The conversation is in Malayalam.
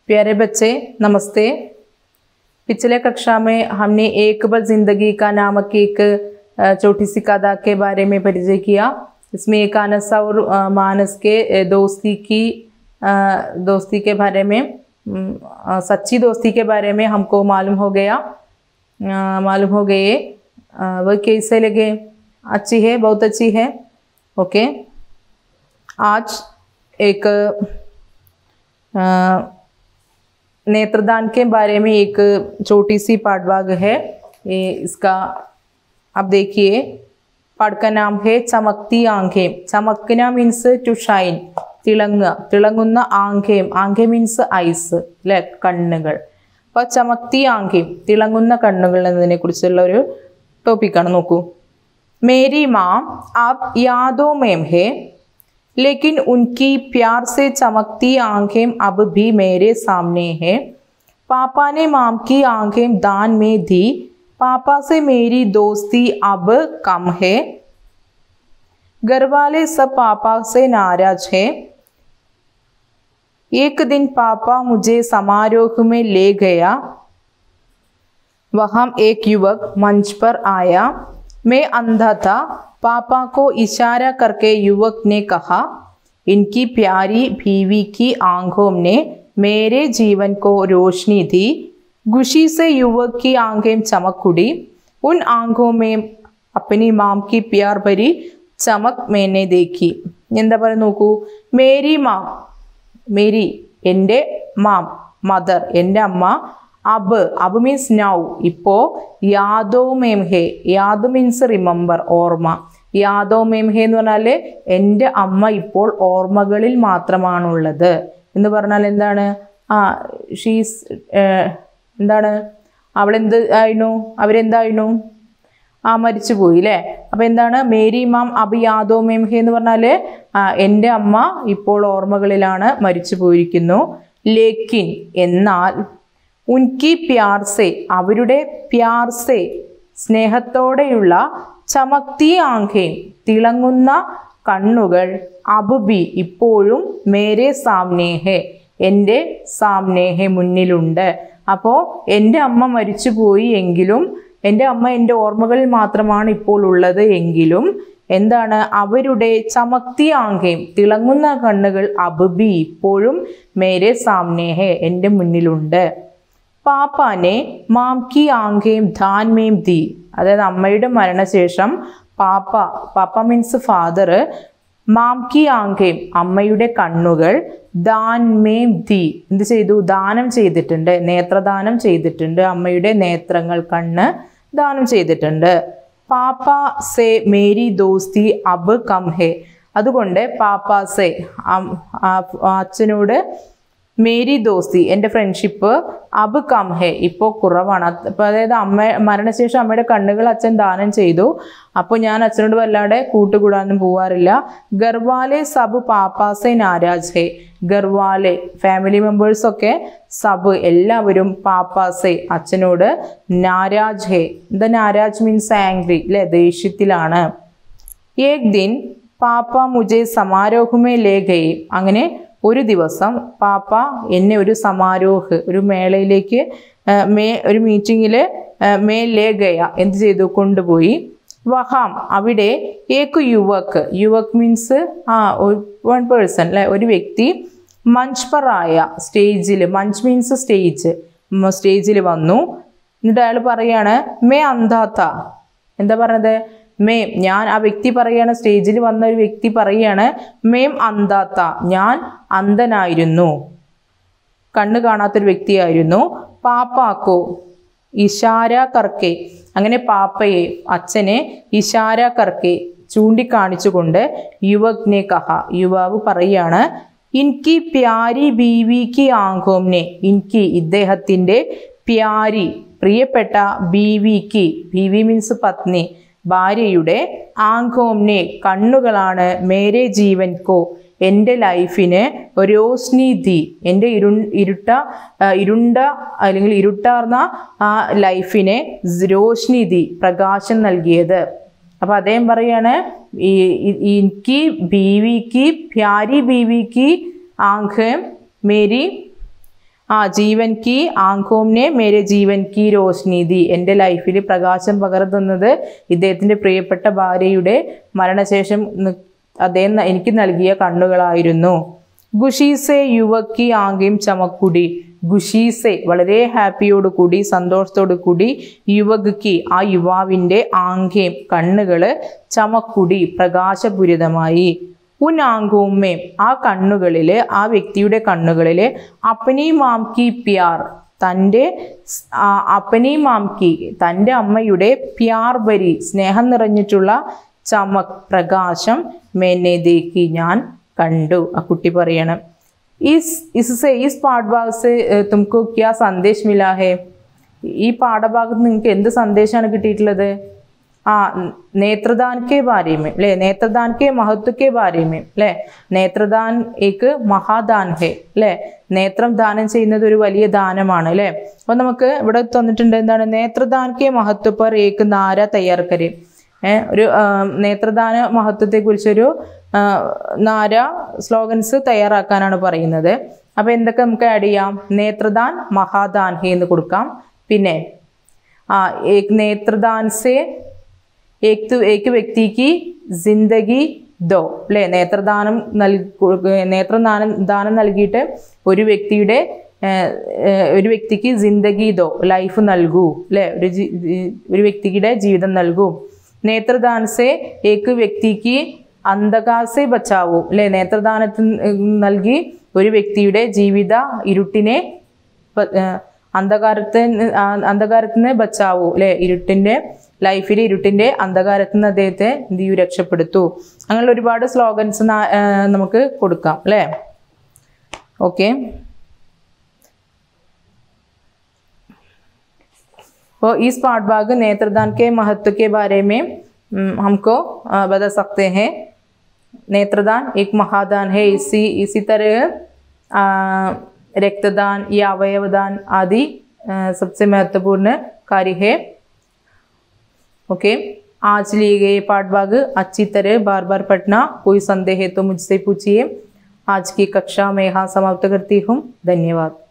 प्यारे बच्चे नमस्ते पिछले कक्षा में हमने एक बार जिंदगी का नामक एक अ, छोटी सी कथा के बारे में परिचय किया इसमें एक अनस और अ, मानस के अ, दोस्ती की अ, दोस्ती के बारे में अम, अ, सच्ची दोस्ती के बारे में हमको मालूम हो गया अ, मालूम हो गए अ, वह कैसे लगे अच्छी है बहुत अच्छी है ओके आज एक अ, नेत्रदान के बारे में एक छोटी सी पाठभाग है ये इसका अब देखिए पाठ का नाम है ചമക്തി ആംഖേം ചമക്ന മീൻസ് ടു ഷൈൻ തിളങ്ങുക തിളങ്ങുന്ന ആംഖേം ആംഖേം മീൻസ് ഐസ് അല്ലെ കണ്ണുകൾ അപ്പോൾ ചമക്തി ആംഖേം തിളങ്ങുന്ന കണ്ണുകൾ എന്നതിനെ കുറിച്ചുള്ള ഒരു ടോപ്പിക്കാണ് നോക്കൂ മേരി മാം ആപ് യാദോ മേം ഹേ लेकिन उनकी प्यार से चमकती आंखें अब भी मेरे सामने हैं पापा ने माम की आंखें दान में दी पापा से मेरी दोस्ती अब कम है घर वाले सब पापा से नाराज हैं एक दिन पापा मुझे समारोह में ले गया वहाँ एक युवक मंच पर आया मैं अंधा था पापा को इशारा करके युवक ने कहा इनकी प्यारी बीवी की आंखों ने मेरे जीवन को रोशनी दी खुशी से युवक की आंखें चमक उड़ी उन आंखों में अपनी माम की प्यार भरी चमक मैंने देखी എന്താ പറയുക നോക്കൂ മേരി മാം മേരി എൻ്റെ മാം മദർ എൻ്റെ അമ്മ അബ് അബ് മീൻസ് നൗ ഇപ്പോൾ യാദോ മേംഹെ യാദ് മീൻസ് റിമെമ്പർ ഓർമ്മ യാദോ മേംഹെ എന്ന് പറഞ്ഞാൽ എൻ്റെ അമ്മ ഇപ്പോൾ ഓർമ്മകളിൽ മാത്രമാണുള്ളത് എന്ന് പറഞ്ഞാൽ എന്താണ് ആ ഷീസ് എന്താണ് അവളെന്ത് ആയിരുന്നു അവരെന്തായിരുന്നു ആ മരിച്ചു പോയി അല്ലേ അപ്പം എന്താണ് മേരി മാം അബ് യാദോ മേംഹെ എന്ന് പറഞ്ഞാൽ എൻ്റെ അമ്മ ഇപ്പോൾ ഓർമ്മകളിലാണ് മരിച്ചു പോയിരിക്കുന്നു ലേക്കിൻ എന്നാൽ ഉൻകി പ്യാർസെ അവരുടെ പ്യാർസെ സ്നേഹത്തോടെയുള്ള ചമക്തി ആംഖേ തിളങ്ങുന്ന കണ്ണുകൾ അബുബി ഇപ്പോഴും മേരെ സാമ്നേഹെ എൻ്റെ സാമ്നേഹെ മുന്നിലുണ്ട് അപ്പോൾ എൻ്റെ അമ്മ മരിച്ചുപോയി എങ്കിലും എൻ്റെ അമ്മ എൻ്റെ ഓർമ്മകളിൽ മാത്രമാണ് ഇപ്പോൾ ഉള്ളത് എങ്കിലും എന്താണ് അവരുടെ ചമക്തി ആംഖേം തിളങ്ങുന്ന കണ്ണുകൾ അബുബി ഇപ്പോഴും മേരെ സാമ്നേഹെ എൻ്റെ മുന്നിലുണ്ട് പാപ്പാനെ മാം കി ആംഖേം ധാൻ മേം ദി അതായത് അമ്മയുടെ മരണശേഷം പാപ്പ പാപ്പ മീൻസ് ഫാദർ മാം കി ആംഖേം അമ്മയുടെ കണ്ണുകൾ ദാൻ മേം ദി എന്ത് ചെയ്തു ദാനം ചെയ്തിട്ടുണ്ട് നേത്രദാനം ചെയ്തിട്ടുണ്ട് അമ്മയുടെ നേത്രങ്ങൾ കണ്ണ് ദാനം ചെയ്തിട്ടുണ്ട് പാപ്പ സെ മേരി ദോസ്തി അബ് കം ഹെ അതുകൊണ്ട് പാപ്പ സെ അച്ഛനോട് മേരി ദോസ്തി എൻ്റെ ഫ്രണ്ട്ഷിപ്പ് അബ് കം ഹെ ഇപ്പോൾ കുറവാണ് അപ്പോൾ അതായത് അമ്മ മരണശേഷം അമ്മയുടെ കണ്ണുകൾ അച്ഛൻ ദാനം ചെയ്തു അപ്പോൾ ഞാൻ അച്ഛനോട് വല്ലാതെ കൂട്ടുകൂടാനും പോവാറില്ല ഗർവാലെ സബ് പാപ്പാസെ നാരാജ് ഹെ ഗർവാലെ ഫാമിലി മെമ്പേഴ്സൊക്കെ സബ് എല്ലാവരും പാപ്പാസെ അച്ഛനോട് നാരാജ് ഹെ എന്താ നാരാജ് മീൻസ് ആംഗ്രി അല്ലേ ദേഷ്യത്തിലാണ് ഏക് ദിൻ പാപ്പ മുജെ സമാരോഹമേ ലേ ഗയി അങ്ങനെ ഒരു ദിവസം പാപ്പ എന്നെ ഒരു സമാരോഹ് ഒരു മേളയിലേക്ക് ആ, മേ ഒരു മീറ്റിങ്ങിൽ മേ ലേ ഗയ എന്ത് ചെയ്തു കൊണ്ടുപോയി വഹാം അവിടെ ഏക്ക് യുവക് യുവക് മീൻസ് ആ വൺ പേഴ്സൺ അല്ലെ ഒരു വ്യക്തി മഞ്ച് പറായ സ്റ്റേജിൽ മഞ്ച് മീൻസ് സ്റ്റേജ് സ്റ്റേജിൽ വന്നു എന്നിട്ട് അയാൾ പറയാണ് മേ അന്താത്ത എന്താ പറഞ്ഞത് മേം ഞാൻ ആ വ്യക്തി പറയാണ് സ്റ്റേജിൽ വന്ന ഒരു വ്യക്തി പറയാണ് മേം അന്താത്ത ഞാൻ അന്ധനായിരുന്നു കണ്ണ് കാണാത്തൊരു വ്യക്തിയായിരുന്നു പാപ്പാക്കോ ഇഷാര കർക്കെ അങ്ങനെ പാപ്പയെ അച്ഛനെ ഇഷാര കർക്കെ ചൂണ്ടിക്കാണിച്ചുകൊണ്ട് യുവക്നെ കഹ യുവാവ് പറയാണ് ഇൻകി പ്യാരി ബീവിക്ക് ആങ്കോംനെ ഇൻകി ഇദ്ദേഹത്തിൻ്റെ പ്യാരി പ്രിയപ്പെട്ട ബീവിക്ക് ബീവി മീൻസ് പത്നി ഭാര്യയുടെ ആങ്കോംനെ കണ്ണുകളാണ് മേരെ ജീവൻ കോ എൻ്റെ ലൈഫിന് രോഷ്നി ദി എൻ്റെ ഇരു ഇരുട്ട ആ, ഇരുണ്ട അല്ലെങ്കിൽ ഇരുട്ടാർന്ന ആ ലൈഫിനെ രോഷ്നി ദി പ്രകാശം നൽകിയത് അപ്പോൾ അദ്ദേഹം പറയാണ് ഈ ഈ- എനിക്ക് ബീവിക്ക് പ്യാരി ബീവിക്ക് ആങ്ക് മേരി ആ ജീവൻ കി ആങ്കോംനെ മേരെ ജീവൻ കി രോഷ്നി ദി എൻ്റെ ലൈഫിൽ പ്രകാശം പകർത്തുന്നത് ഇദ്ദേഹത്തിൻ്റെ പ്രിയപ്പെട്ട ഭാര്യയുടെ മരണശേഷം നി- അദ്ദേഹം ന- എനിക്ക് നൽകിയ കണ്ണുകളായിരുന്നു ഗുഷീസെ യുവക്കി ആംഗ്യം ചമക്കുടി ഗുഷീസെ വളരെ ഹാപ്പിയോട് കൂടി സന്തോഷത്തോടു കൂടി യുവകി ആ യുവാവിൻ്റെ ആംഗ്യം കണ്ണുകള് ചമക്കുടി പ്രകാശപൂരിതമായി ഉൻ ആങ്കോമ്മേം ആ കണ്ണുകളില് ആ വ്യക്തിയുടെ കണ്ണുകളില് അപ്പനി മാംകി പ്യാർ തൻ്റെ സ്- ആ അപ്പനി മാംകി തൻ്റെ അമ്മയുടെ പ്യാർ ബരി സ്നേഹം നിറഞ്ഞിട്ടുള്ള ചമക് പ്രകാശം മേനെ ദേക്കി ഞാൻ കണ്ടു ആ കുട്ടി പറയണം इस इससे इस പാഠഭാഗ से തുമക്കോ ക്യാ സന്ദേശ് മിലാ ഹേ ഈ പാഠഭാഗത്ത് നിങ്ങൾക്ക് എന്ത് സന്ദേശമാണ് കിട്ടിയിട്ടുള്ളത് ആ നേത്രദാൻ के बारे में അല്ലേ നേത്രദാൻ के महत्व के बारे में അല്ലേ നേത്രദാൻ एक മഹാദാൻ ഹേ അല്ലേ നേത്രം ദാനം ചെയ്യുന്നത് ഒരു വലിയ ദാനമാണ് അല്ലേ അപ്പൊ നമുക്ക് ഇവിടെ തന്നിട്ടുണ്ട് എന്താണ് നേത്രദാൻ के महत्व पर एक നാര തയ്യാർ കരേ ഏ, ഒരു ആ, നേത്രദാന മഹത്വത്തെക്കുറിച്ചൊരു ആ, നാര സ്ലോഗൻസ് തയ്യാറാക്കാനാണ് പറയുന്നത് അപ്പോൾ എന്തൊക്കെ നമുക്ക് ആഡ് ചെയ്യാം നേത്രദാൻ മഹാദാൻ ഹേ എന്ന് കൊടുക്കാം പിന്നെ ആ ഏക് നേത്രദാൻ സേ ഏക് തു ഏക് വ്യക്തിക്ക് ജിന്ദഗി ദോ അല്ലേ നേത്രദാനം നൽകി നേത്രദാനം ദാനം നൽകിയിട്ട് ഒരു വ്യക്തിയുടെ ഏഹ്, ഏഹ്, ഒരു വ്യക്തിക്ക് ജിന്ദഗി ദോ ലൈഫ് നൽകൂ അല്ലേ ഒരു ജി- ജി- ഒരു വ്യക്തിയുടെ ജീവിതം നൽകൂ നേത്രദാൻ സേ ഏക് വ്യക്തിക്ക് അന്ധകാസെ ബച്ചാവൂ അല്ലേ നേത്രദാനത്തിൽ നൽകി ഒരു വ്യക്തിയുടെ ജീവിത ഇരുട്ടിനെ പ- ഏഹ് അന്ധകാരത്തിൽ അന്ധകാരത്തിൽ നിന്ന് ബച്ചാവൂ അല്ലെ ഇരുട്ടിന്റെ ലൈഫിൽ ഇരുട്ടിന്റെ അന്ധകാരത്തിൽ നിന്ന് അദ്ദേഹത്തെ എന്ത് ചെയ്യൂ രക്ഷപ്പെടുത്തു അങ്ങനെ ഒരുപാട് സ്ലോഗൻസ് നമുക്ക് കൊടുക്കാം അല്ലേ ഓക്കെ तो इस पाठ भाग नेत्रदान के महत्व के बारे में हम्म, हमको अ, बता सकते हैं नेत्रदान एक महादान है इसी इसी तरह अ, रक्तदान या अवयवदान आदि अ, सबसे महत्वपूर्ण कार्य है ओके आज लिए गए पाठ भाग अच्छी तरह बार बार पढ़ना कोई संदेह है तो मुझसे पूछिए आज की कक्षा मैं यहाँ समाप्त करती हूँ धन्यवाद